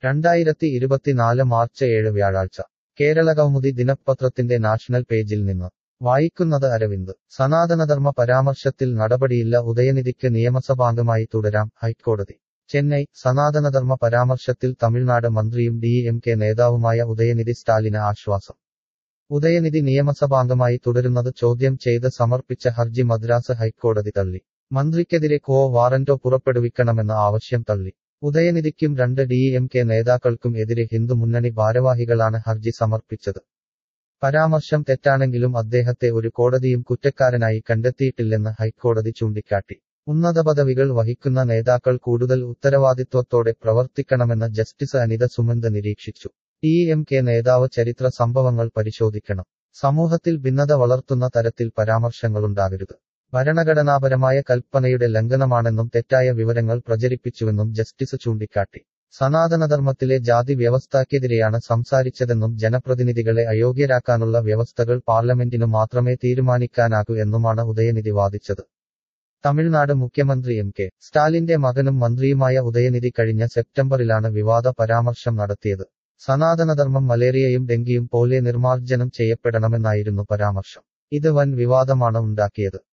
രണ്ടായിരത്തി ഇരുപത്തിനാല് മാർച്ച് ഏഴ് വ്യാഴാഴ്ച കേരള കൗമുദി ദിനപത്രത്തിന്റെ നാഷണൽ പേജിൽ നിന്ന് വായിക്കുന്നത് അരവിന്ദ് സനാതനധർമ്മ പരാമർശത്തിൽ നടപടിയില്ല ഉദയനിധിക്ക് നിയമസഭാംഗമായി തുടരാം ഹൈക്കോടതി ചെന്നൈ സനാതനധർമ്മ പരാമർശത്തിൽ തമിഴ്നാട് മന്ത്രിയും ഡി എം കെ നേതാവുമായ ഉദയനിധി സ്റ്റാലിന് ആശ്വാസം ഉദയനിധി നിയമസഭാംഗമായി തുടരുന്നത് ചോദ്യം ചെയ്ത് സമർപ്പിച്ച ഹർജി മദ്രാസ് ഹൈക്കോടതി തള്ളി മന്ത്രിക്കെതിരെ കോ വാറന്റോ പുറപ്പെടുവിക്കണമെന്ന ആവശ്യം തള്ളി ഉദയനിധിക്കും രണ്ട് ഡി എം കെ നേതാക്കൾക്കും എതിരെ ഹിന്ദു മുന്നണി ഭാരവാഹികളാണ് ഹർജി സമർപ്പിച്ചത് പരാമർശം തെറ്റാണെങ്കിലും അദ്ദേഹത്തെ ഒരു കോടതിയും കുറ്റക്കാരനായി കണ്ടെത്തിയിട്ടില്ലെന്ന് ഹൈക്കോടതി ചൂണ്ടിക്കാട്ടി ഉന്നത പദവികൾ വഹിക്കുന്ന നേതാക്കൾ കൂടുതൽ ഉത്തരവാദിത്വത്തോടെ പ്രവർത്തിക്കണമെന്ന് ജസ്റ്റിസ് അനിത സുമന്ത് നിരീക്ഷിച്ചു ഡി എം കെ നേതാവ് ചരിത്ര സംഭവങ്ങൾ പരിശോധിക്കണം സമൂഹത്തിൽ ഭിന്നത വളർത്തുന്ന തരത്തിൽ പരാമർശങ്ങളുണ്ടാകരുത് ഭരണഘടനാപരമായ കൽപ്പനയുടെ ലംഘനമാണെന്നും തെറ്റായ വിവരങ്ങൾ പ്രചരിപ്പിച്ചുവെന്നും ജസ്റ്റിസ് ചൂണ്ടിക്കാട്ടി സനാതനധർമ്മത്തിലെ ജാതി വ്യവസ്ഥയ്ക്കെതിരെയാണ് സംസാരിച്ചതെന്നും ജനപ്രതിനിധികളെ അയോഗ്യരാക്കാനുള്ള വ്യവസ്ഥകൾ പാർലമെന്റിനു മാത്രമേ തീരുമാനിക്കാനാകൂ എന്നുമാണ് ഉദയനിധി വാദിച്ചത് തമിഴ്നാട് മുഖ്യമന്ത്രി എം കെ സ്റ്റാലിന്റെ മകനും മന്ത്രിയുമായ ഉദയനിധി കഴിഞ്ഞ സെപ്റ്റംബറിലാണ് വിവാദ പരാമർശം നടത്തിയത് സനാതനധർമ്മം മലേറിയയും ഡെങ്കിയും പോലെ നിർമാർജനം ചെയ്യപ്പെടണമെന്നായിരുന്നു പരാമർശം ഇത് വൻ വിവാദമാണ് ഉണ്ടാക്കിയത്